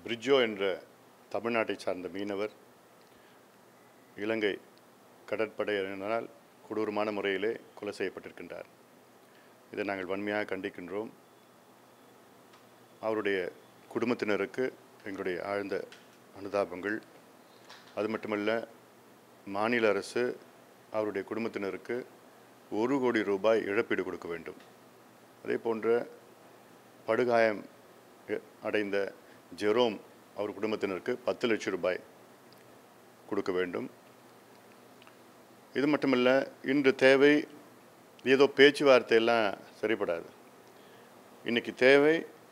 பிரிட்ஜோ என்ற தமிழ்நாட்டை சார்ந்த மீனவர் இலங்கை கடற்படையினரால் கொடூரமான முறையிலே கொலை செய்யப்பட்டிருக்கின்றார் இதை நாங்கள் வன்மையாக கண்டிக்கின்றோம் அவருடைய குடும்பத்தினருக்கு எங்களுடைய ஆழ்ந்த அனுதாபங்கள் அது மட்டுமல்ல மாநில அரசு அவருடைய குடும்பத்தினருக்கு ஒரு கோடி ரூபாய் இழப்பீடு கொடுக்க வேண்டும் அதே போன்ற படுகாயம் எ- அடைந்த ஜெரோம் அவர் குடும்பத்தினருக்கு பத்து லட்சம் ரூபாய் கொடுக்க வேண்டும் இது மட்டுமல்ல இன்று தேவை ஏதோ பேச்சுவார்த்தையெல்லாம் சரிப்படாது இன்னைக்கு தேவை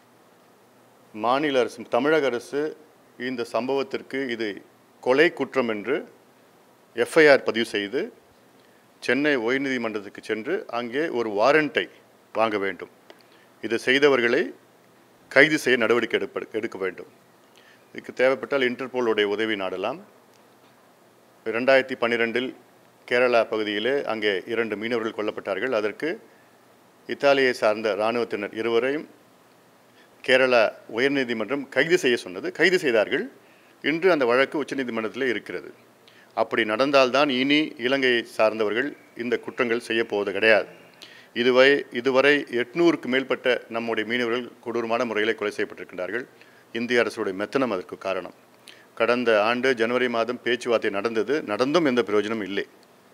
மாநில அரசு தமிழக அரசு இந்த சம்பவத்திற்கு இது கொலை குற்றம் என்று எஃப்ஐஆர் பதிவு செய்து சென்னை உயர்நீதிமன்றத்துக்கு சென்று அங்கே ஒரு வாரண்டை வாங்க வேண்டும் இது செய்தவர்களை கைது செய்ய நடவடிக்கை எடுப்ப எடுக்க வேண்டும் இதுக்கு தேவைப்பட்டால் இன்டர்போலுடைய உதவி நாடலாம் ரெண்டாயிரத்தி பன்னிரெண்டில் கேரளா பகுதியிலே அங்கே இரண்டு மீனவர்கள் கொல்லப்பட்டார்கள் அதற்கு இத்தாலியை சார்ந்த இராணுவத்தினர் இருவரையும் கேரளா உயர்நீதிமன்றம் கைது செய்ய சொன்னது கைது செய்தார்கள் இன்று அந்த வழக்கு உச்சநீதிமன்றத்தில் இருக்கிறது அப்படி நடந்தால்தான் இனி இலங்கையை சார்ந்தவர்கள் இந்த குற்றங்கள் செய்ய போவது கிடையாது இதுவரை இதுவரை எட்நூறுக்கு மேற்பட்ட நம்முடைய மீனவர்கள் கொடூரமான முறையில் கொலை செய்யப்பட்டிருக்கின்றார்கள் இந்திய அரசுடைய மெத்தனம் அதற்கு காரணம் கடந்த ஆண்டு ஜனவரி மாதம் பேச்சுவார்த்தை நடந்தது நடந்தும் எந்த பிரயோஜனமும் இல்லை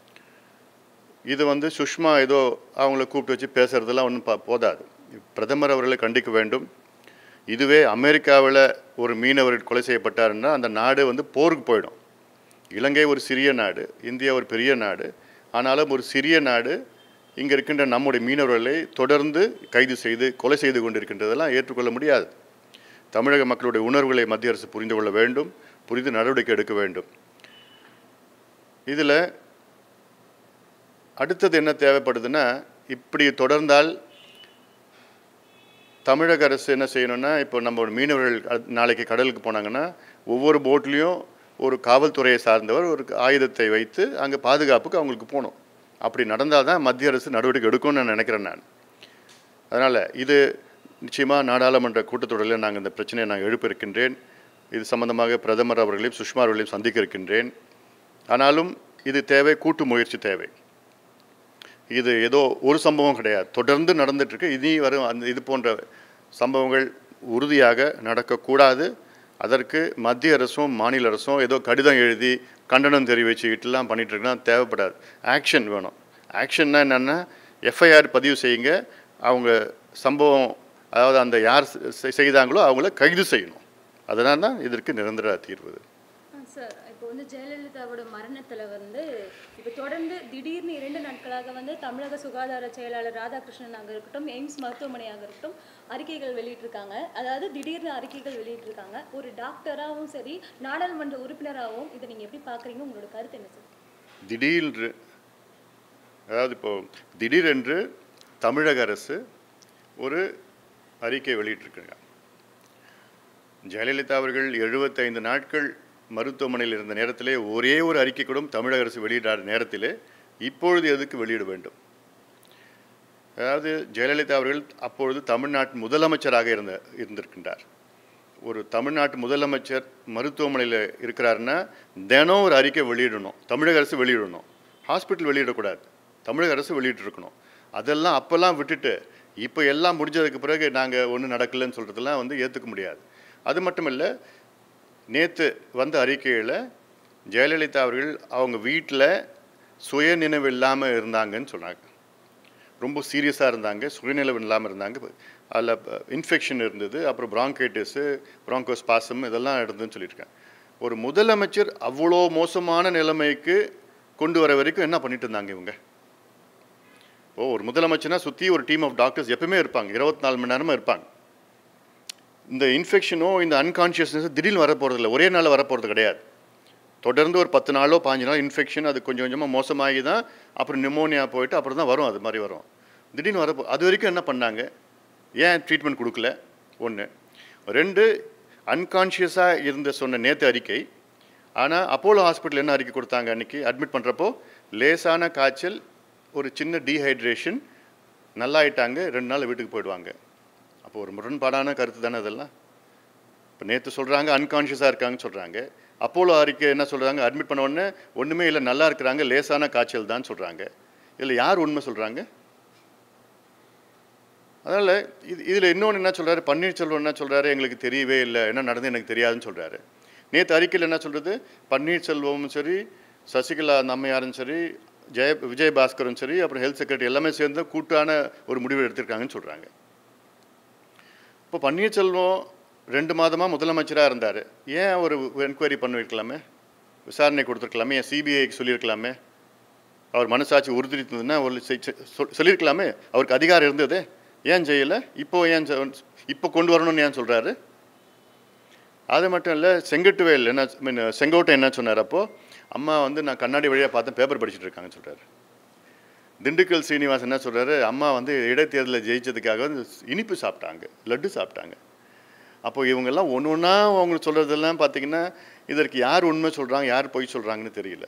இது வந்து சுஷ்மா ஏதோ அவங்கள கூப்பிட்டு வச்சு பேசுறதெல்லாம் ஒன்றும் பா போதாது பிரதமர் அவர்களை கண்டிக்க வேண்டும் இதுவே அமெரிக்காவில் ஒரு மீனவர் கொலை செய்யப்பட்டாருன்னா அந்த நாடு வந்து போருக்கு போயிடும் இலங்கை ஒரு சிறிய நாடு இந்தியா ஒரு பெரிய நாடு ஆனாலும் ஒரு சிறிய நாடு இங்கே இருக்கின்ற நம்முடைய மீனவர்களை தொடர்ந்து கைது செய்து கொலை செய்து கொண்டிருக்கின்றதெல்லாம் ஏற்றுக்கொள்ள முடியாது தமிழக மக்களுடைய உணர்வுகளை மத்திய அரசு புரிந்து கொள்ள வேண்டும் புரிந்து நடவடிக்கை எடுக்க வேண்டும் இதில் அடுத்தது என்ன தேவைப்படுதுன்னா இப்படி தொடர்ந்தால் தமிழக அரசு என்ன செய்யணும்னா இப்போ நம்ம ஒரு மீனவர்கள் அ- நாளைக்கு கடலுக்கு போனாங்கன்னா ஒவ்வொரு போட்லேயும் ஒரு காவல்துறையை சார்ந்தவர் ஒரு ஆயுதத்தை வைத்து அங்கே பாதுகாப்புக்கு அவங்களுக்கு போகணும் அப்படி நடந்தால் தான் மத்திய அரசு நடவடிக்கை எடுக்கும்னு நான் நினைக்கிறேன் நான் அதனால் இது நிச்சயமாக நாடாளுமன்ற கூட்டத்தொடரில் நாங்கள் இந்த பிரச்சனையை நான் எழுப்ப இருக்கின்றேன் இது சம்பந்தமாக பிரதமர் அவர்களையும் சுஷ்மா அவர்களையும் சந்திக்க இருக்கின்றேன் ஆனாலும் இது தேவை கூட்டு முயற்சி தேவை இது ஏதோ ஒரு சம்பவம் கிடையாது தொடர்ந்து நடந்துட்டு இருக்கு இனி வரும் அந்த இது போன்ற சம்பவங்கள் உறுதியாக நடக்கக்கூடாது அதற்கு மத்திய அரசும் மாநில அரசும் ஏதோ கடிதம் எழுதி கண்டனம் தெரிவிச்சுக்கிட்டுலாம் பண்ணிட்டு இருக்குன்னா தேவைப்படாது ஆக்ஷன் வேணும் ஆக்ஷன்னா என்னென்னா எஃப்ஐஆர் பதிவு செய்யுங்க அவங்க சம்பவம் அதாவது அந்த யார் செ- செய்தாங்களோ அவங்கள கைது செய்யணும் அதனால் தான் இதற்கு நிரந்தர தீர்வு சார் இப்போ வந்து ஜெயலலிதாவோட மரணத்தில் வந்து இப்போ தொடர்ந்து திடீர்னு இரண்டு நாட்களாக வந்து தமிழக சுகாதார செயலாளர் ராதாகிருஷ்ணனாக இருக்கட்டும் எய்ம்ஸ் மருத்துவமனையாக இருக்கட்டும் அறிக்கைகள் வெளியிட்டிருக்காங்க அதாவது திடீர்னு அறிக்கைகள் வெளியிட்டிருக்காங்க ஒரு டாக்டராகவும் சரி நாடாளுமன்ற உறுப்பினராகவும் இதை நீங்கள் எப்படி பார்க்குறீங்க உங்களோட கருத்து என்ன சார் திடீரென்று அதாவது இப்போ திடீரென்று தமிழக அரசு ஒரு அறிக்கை வெளியிட்டிருக்காங்க ஜெயலலிதா அவர்கள் எழுபத்தைந்து நாட்கள் மருத்துவமனையில் இருந்த நேரத்திலே ஒரே ஒரு அறிக்கை கூட தமிழக அரசு வெளியிடாத நேரத்திலே இப்பொழுது எதுக்கு வெளியிட வேண்டும் அதாவது ஜெயலலிதா அவர்கள் அப்பொழுது தமிழ்நாட்டு முதலமைச்சராக இருந்த இருந்திருக்கின்றார் ஒரு தமிழ்நாட்டு முதலமைச்சர் மருத்துவமனையில் இருக்கிறாருன்னா தினம் ஒரு அறிக்கை வெளியிடணும் தமிழக அரசு வெளியிடணும் ஹாஸ்பிட்டல் வெளியிடக்கூடாது தமிழக அரசு வெளியிட்டிருக்கணும் அதெல்லாம் அப்போல்லாம் விட்டுட்டு இப்போ எல்லாம் முடிஞ்சதுக்கு பிறகு நாங்கள் ஒன்றும் நடக்கலைன்னு சொல்கிறதெல்லாம் வந்து ஏற்றுக்க முடியாது அது மட்டும் இல்லை நேற்று வந்த அறிக்கையில் ஜெயலலிதா அவர்கள் அவங்க வீட்டில் சுயநினைவு இல்லாமல் இருந்தாங்கன்னு சொன்னாங்க ரொம்ப சீரியஸாக இருந்தாங்க சுயநிலவு இல்லாமல் இருந்தாங்க அதில் இன்ஃபெக்ஷன் இருந்தது அப்புறம் ப்ராங்கைட்டிஸு ப்ராங்கோஸ்பாசம் இதெல்லாம் இருந்ததுன்னு சொல்லியிருக்காங்க ஒரு முதலமைச்சர் அவ்வளோ மோசமான நிலைமைக்கு கொண்டு வர வரைக்கும் என்ன பண்ணிட்டு இருந்தாங்க இவங்க ஓ ஒரு முதலமைச்சர்னா சுற்றி ஒரு டீம் ஆஃப் டாக்டர்ஸ் எப்பவுமே இருப்பாங்க இருபத்தி நாலு மணி நேரமும் இருப்பாங்க இந்த இன்ஃபெக்ஷனோ இந்த அன்கான்ஷியஸ்னஸ் திடீர்னு வரப்போகிறது இல்லை ஒரே நாளில் வரப்போகிறது கிடையாது தொடர்ந்து ஒரு பத்து நாளோ பாஞ்சு நாளோ இன்ஃபெக்ஷன் அது கொஞ்சம் கொஞ்சமாக மோசமாகி தான் அப்புறம் நிமோனியா போயிட்டு அப்புறம் தான் வரும் அது மாதிரி வரும் திடீர்னு வரப்போ அது வரைக்கும் என்ன பண்ணாங்க ஏன் ட்ரீட்மெண்ட் கொடுக்கல ஒன்று ரெண்டு அன்கான்ஷியஸாக இருந்த சொன்ன நேற்று அறிக்கை ஆனால் அப்போலோ ஹாஸ்பிட்டல் என்ன அறிக்கை கொடுத்தாங்க அன்றைக்கி அட்மிட் பண்ணுறப்போ லேசான காய்ச்சல் ஒரு சின்ன டீஹைட்ரேஷன் நல்லாயிட்டாங்க ரெண்டு நாள் வீட்டுக்கு போயிடுவாங்க அப்போ ஒரு முரண்பாடான கருத்து தானே அதெல்லாம் இப்போ நேற்று சொல்கிறாங்க அன்கான்ஷியஸாக இருக்காங்கன்னு சொல்கிறாங்க அப்போலோ அறிக்கை என்ன சொல்கிறாங்க அட்மிட் பண்ண உடனே ஒன்றுமே இல்லை நல்லா இருக்கிறாங்க லேசான காய்ச்சல் தான் சொல்கிறாங்க இதில் யார் உண்மை சொல்கிறாங்க அதனால் இது இதில் இன்னொன்று என்ன சொல்கிறாரு பன்னீர்செல்வம் என்ன சொல்கிறாரு எங்களுக்கு தெரியவே இல்லை என்ன நடந்து எனக்கு தெரியாதுன்னு சொல்கிறாரு நேற்று அறிக்கையில் என்ன சொல்கிறது பன்னீர்செல்வமும் சரி சசிகலா நம்மையாரும் சரி ஜெய விஜயபாஸ்கரும் சரி அப்புறம் ஹெல்த் செக்ரட்டரி எல்லாமே சேர்ந்து கூட்டான ஒரு முடிவு எடுத்திருக்காங்கன்னு சொல்கிறாங்க இப்போ பன்னீர்செல்வம் ரெண்டு மாதமாக முதலமைச்சராக இருந்தார் ஏன் ஒரு என்கொயரி பண்ணிருக்கலாமே விசாரணை கொடுத்துருக்கலாமே ஏன் சிபிஐக்கு சொல்லியிருக்கலாமே அவர் மனசாட்சி உறுதிருந்ததுன்னா ஒரு செய்- செய்- சொல்- சொல்லியிருக்கலாமே அவருக்கு அதிகாரம் இருந்தது ஏன் செய்யலை இப்போ ஏன் செ- இப்போ கொண்டு வரணும்னு ஏன் சொல்கிறாரு அது மட்டும் இல்லை செங்கட்டுவேல் என்ன மீன் செங்கோட்டை என்ன சொன்னார் அப்போது அம்மா வந்து நான் கண்ணாடி வழியாக பார்த்தேன் பேப்பர் படிச்சுட்டு இருக்காங்கன்னு சொல்கிறாரு திண்டுக்கல் சீனிவாசன் என்ன சொல்கிறாரு அம்மா வந்து இடைத்தேர்தலில் ஜெயிச்சதுக்காக வந்து இனிப்பு சாப்பிட்டாங்க லட்டு சாப்பிட்டாங்க அப்போ இவங்கெல்லாம் ஒன்று ஒன்றா அவங்களுக்கு சொல்கிறதெல்லாம் பார்த்தீங்கன்னா இதற்கு யார் உண்மை சொல்கிறாங்க யார் பொய் சொல்கிறாங்கன்னு தெரியல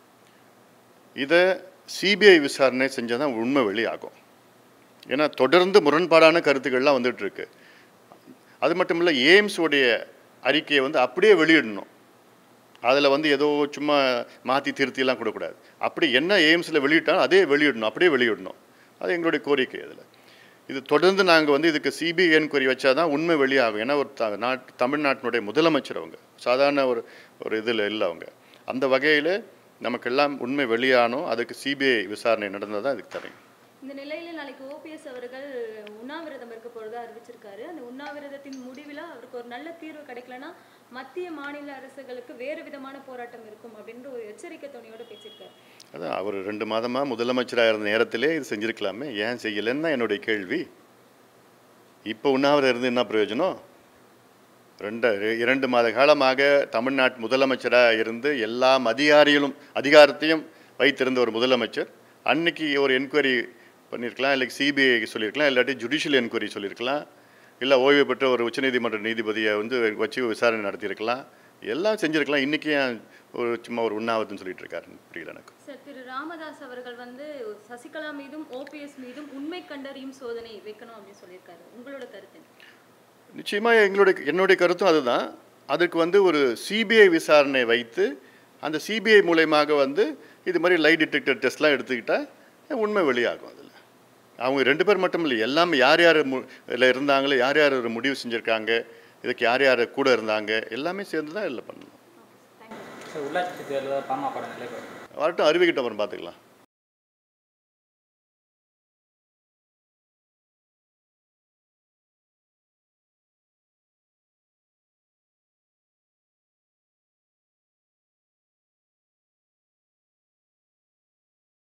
இதை சிபிஐ விசாரணை செஞ்சால் தான் உண்மை வெளியாகும் ஏன்னா தொடர்ந்து முரண்பாடான கருத்துக்கள்லாம் வந்துட்டு இருக்கு அது மட்டும் இல்லை எய்ம்ஸ் உடைய அறிக்கையை வந்து அப்படியே வெளியிடணும் அதில் வந்து ஏதோ சும்மா மாற்றி திருத்திலாம் கொடுக்கூடாது அப்படி என்ன எய்ம்ஸில் வெளியிட்டாலும் அதே வெளியிடணும் அப்படியே வெளியிடணும் அது எங்களுடைய கோரிக்கை அதில் இது தொடர்ந்து நாங்கள் வந்து இதுக்கு சிபிஐ என்கொயரி வச்சா தான் உண்மை வெளியாகும் ஏன்னா ஒரு த நாட் தமிழ்நாட்டினுடைய முதலமைச்சர் அவங்க சாதாரண ஒரு ஒரு இதில் இல்லை அவங்க அந்த வகையில் நமக்கெல்லாம் உண்மை வெளியானோம் அதுக்கு சிபிஐ விசாரணை நடந்தால் தான் இதுக்கு தரேன் இந்த நிலையில நாளைக்கு ஓபிஎஸ் அவர்கள் உண்ணாவிரதம் இருக்க போறதா அறிவிச்சிருக்காரு அந்த உண்ணாவிரதத்தின் முடிவில் அவருக்கு ஒரு நல்ல தீர்வு கிடைக்கலனா மத்திய மாநில அரசுகளுக்கு வேறு விதமான போராட்டம் இருக்கும் அப்படின்ற ஒரு எச்சரிக்கை துணியோட பேசியிருக்காரு அதான் அவர் ரெண்டு மாதமாக முதலமைச்சராக இருந்த நேரத்திலே இது செஞ்சுருக்கலாமே ஏன் செய்யலைன்னு தான் என்னுடைய கேள்வி இப்போ உண்ணாவிரதம் இருந்து என்ன பிரயோஜனம் ரெண்டு இரண்டு மாத காலமாக தமிழ்நாட்டு முதலமைச்சராக இருந்து எல்லா அதிகாரிகளும் அதிகாரத்தையும் வைத்திருந்த ஒரு முதலமைச்சர் அன்னைக்கு ஒரு என்கொயரி பண்ணியிருக்கலாம் இல்லை சிபிஐ சொல்லியிருக்கலாம் இல்லாட்டி ஜுடிஷியல் என்கொயரி சொல்லியிருக்கலாம் இல்லை ஓய்வு பெற்ற ஒரு உச்சநீதிமன்ற நீதிபதியை வந்து வச்சு விசாரணை நடத்தியிருக்கலாம் எல்லாம் செஞ்சுருக்கலாம் இன்றைக்கி ஏன் ஒரு சும்மா ஒரு உண்ணாவிரதம் சொல்லிட்டு இருக்காருன்னு புரியல எனக்கு சார் திரு ராமதாஸ் அவர்கள் வந்து சசிகலா மீதும் ஓபிஎஸ் மீதும் உண்மை கண்டறியும் சோதனை வைக்கணும் அப்படின்னு சொல்லியிருக்காரு உங்களோட கருத்து என்ன? நிச்சயமாக எங்களுடைய என்னுடைய கருத்தும் அதுதான் அதுக்கு வந்து ஒரு சிபிஐ விசாரணை வைத்து அந்த சிபிஐ மூலயமாக வந்து இது மாதிரி லை டிடெக்டர் டெஸ்ட்லாம் எடுத்துக்கிட்டால் உண்மை வெளியாகும் அதில் அவங்க ரெண்டு பேர் மட்டும் இல்லை எல்லாமே யார் யார் மு இதில் இருந்தாங்களோ யார் யார் ஒரு முடிவு செஞ்சுருக்காங்க இதுக்கு யார் யார் கூட இருந்தாங்க எல்லாமே சேர்ந்து தான் இதில் பண்ணணும் தேங்க்யூ சார் உள்ளாட்சி தேர்தலில் பாமக நிலைப்பாடு வரட்டும் அறிவிக்கிட்ட அப்புறம் பார்த்துக்கலாம்